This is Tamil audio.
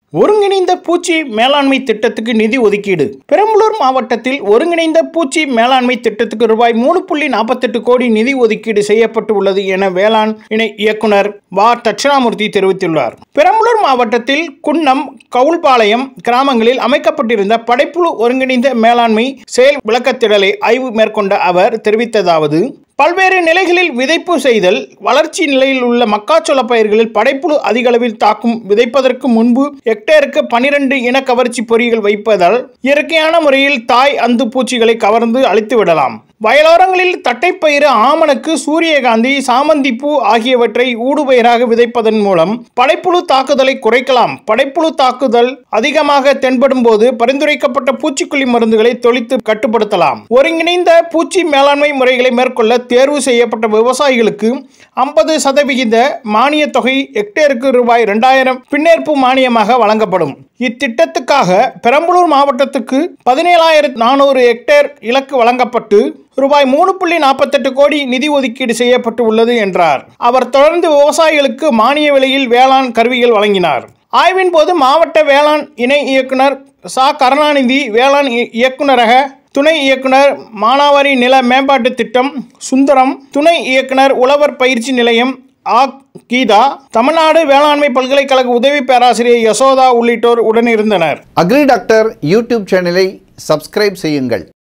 ஒருங்கிணைந்த பூச்சி மேலாண்மை திட்டத்துக்கு நிதி ஒதுக்கீடு பெரம்பலூர் மாவட்டத்தில் ஒருங்கிணைந்த பூச்சி மேலாண்மை திட்டத்துக்கு ரூபாய் மூணு புள்ளி நாற்பத்தெட்டு கோடி நிதி ஒதுக்கீடு செய்யப்பட்டு உள்ளது என வேளாண் இணை இயக்குனர் வ தட்சிணாமூர்த்தி தெரிவித்துள்ளார் பெரம்பலூர் மாவட்டத்தில் குன்னம் கவுல்பாளையம் கிராமங்களில் அமைக்கப்பட்டிருந்த படைப்புழு ஒருங்கிணைந்த மேலாண்மை செயல் விளக்கத்திடலை ஆய்வு மேற்கொண்ட அவர் தெரிவித்ததாவது பல்வேறு நிலைகளில் விதைப்பு செய்தல் வளர்ச்சி நிலையில் உள்ள மக்காச்சோள பயிர்களில் படைப்புழு அதிக அளவில் தாக்கும் விதைப்பதற்கு முன்பு ஹெக்டேருக்கு பனிரெண்டு இன கவர்ச்சி பொறிகள் வைப்பதால் இயற்கையான முறையில் தாய் அந்து பூச்சிகளை கவர்ந்து அழித்து விடலாம் வயலோரங்களில் தட்டைப்பயிறு ஆமணக்கு சூரியகாந்தி சாமந்திப்பூ ஆகியவற்றை ஊடுபயிராக விதைப்பதன் மூலம் படைப்புழு தாக்குதலை குறைக்கலாம் படைப்புழு தாக்குதல் அதிகமாக தென்படும் போது பரிந்துரைக்கப்பட்ட பூச்சிக்கொல்லி மருந்துகளை தொளித்து கட்டுப்படுத்தலாம் ஒருங்கிணைந்த பூச்சி மேலாண்மை முறைகளை மேற்கொள்ள தேர்வு செய்யப்பட்ட விவசாயிகளுக்கு ஐம்பது சதவிகித மானியத் தொகை ஹெக்டேருக்கு ரூபாய் இரண்டாயிரம் பின்னேற்பு மானியமாக வழங்கப்படும் இத்திட்டத்துக்காக பெரம்பலூர் மாவட்டத்துக்கு பதினேழாயிரத்து நானூறு ஹெக்டேர் இலக்கு வழங்கப்பட்டு ரூபாய் மூணு புள்ளி நாற்பத்தெட்டு கோடி நிதி ஒதுக்கீடு செய்யப்பட்டு உள்ளது என்றார் அவர் தொடர்ந்து விவசாயிகளுக்கு மானிய விலையில் வேளாண் கருவிகள் வழங்கினார் ஆய்வின் போது மாவட்ட வேளாண் இணை இயக்குனர் சா கருணாநிதி வேளாண் இ- இயக்குனரக துணை இயக்குனர் மானாவாரி நில மேம்பாட்டு திட்டம் சுந்தரம் துணை இயக்குனர் உழவர் பயிற்சி நிலையம் ஆ கீதா தமிழ்நாடு வேளாண்மை பல்கலைக்கழக உதவி பேராசிரியர் யசோதா உள்ளிட்டோர் உடனிருந்தனர் அக்ரி டாக்டர் யூடியூப் சேனலை சப்ஸ்கிரைப் செய்யுங்கள்